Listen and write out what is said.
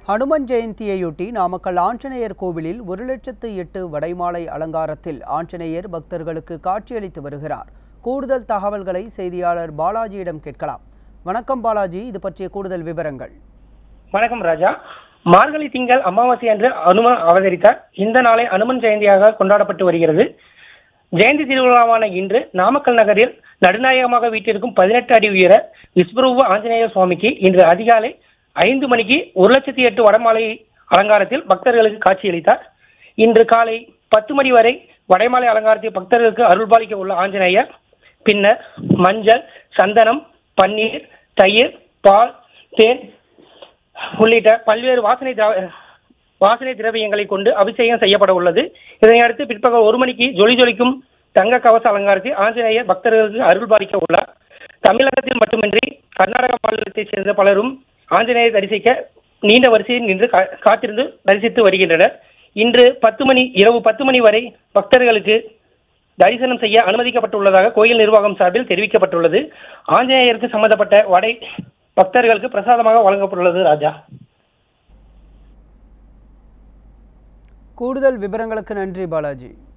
ஹனுமன் ஜெயந்தியையொட்டி நாமக்கல் ஆஞ்சநேயர் கோவிலில் ஒரு லட்சத்து எட்டு வடைமாலை அலங்காரத்தில் ஆஞ்சநேயர் பக்தர்களுக்கு காட்சியளித்து வருகிறார் கூடுதல் தகவல்களை செய்தியாளர் பாலாஜியிடம் கேட்கலாம் வணக்கம் பாலாஜி இது பற்றிய கூடுதல் விவரங்கள் வணக்கம் ராஜா மார்கழி திங்கள் அமாவாசை அன்று அனுமன் அவதரித்தார் இந்த நாளை அனுமன் ஜெயந்தியாக கொண்டாடப்பட்டு வருகிறது ஜெயந்தி திருவிழாவான இன்று நாமக்கல் நகரில் நடுநாயகமாக வீட்டிற்கும் பதினெட்டு அடி உயர விஸ்வரூப ஆஞ்சநேய சுவாமிக்கு இன்று அதிகாலை ஐந்து மணிக்கு ஒரு லட்சத்தி எட்டு வடமாலை அலங்காரத்தில் பக்தர்களுக்கு காட்சியளித்தார் இன்று காலை பத்து மணி வரை வடைமாலை அலங்காரத்தில் பக்தர்களுக்கு அருள்பாலிக்க உள்ள ஆஞ்சநேயர் பின்னர் மஞ்சள் சந்தனம் பன்னீர் தயிர் பால் தேன் உள்ளிட்ட பல்வேறு வாசனை திரா- வாசனை திரவியங்களை கொண்டு அபிஷேகம் செய்யப்பட உள்ளது இதனையடுத்து பிற்பகல் ஒரு மணிக்கு ஜொலி ஜொலிக்கும் தங்க கவச அலங்காரத்தில் ஆஞ்சநேயர் பக்தர்களுக்கு அருள் பாலிக்க உள்ளார் தமிழகத்தில் மட்டுமின்றி கர்நாடக மாநிலத்தைச் சேர்ந்த பலரும் ஆஞ்சநேயர் தரிசிக்க நீண்ட வரிசையில் நின்று கா- காத்திருந்து தரிசித்து வருகின்றனர் இன்று பத்து மணி இரவு பத்து மணி வரை பக்தர்களுக்கு தரிசனம் செய்ய அனுமதிக்கப்பட்டுள்ளதாக கோயில் நிர்வாகம் சார்பில் தெரிவிக்கப்பட்டுள்ளது ஆஞ்சநேயருக்கு சம்பந்தப்பட்ட வடை பக்தர்களுக்கு பிரசாதமாக வழங்கப்பட்டுள்ளது ராஜா கூடுதல் விவரங்களுக்கு நன்றி பாலாஜி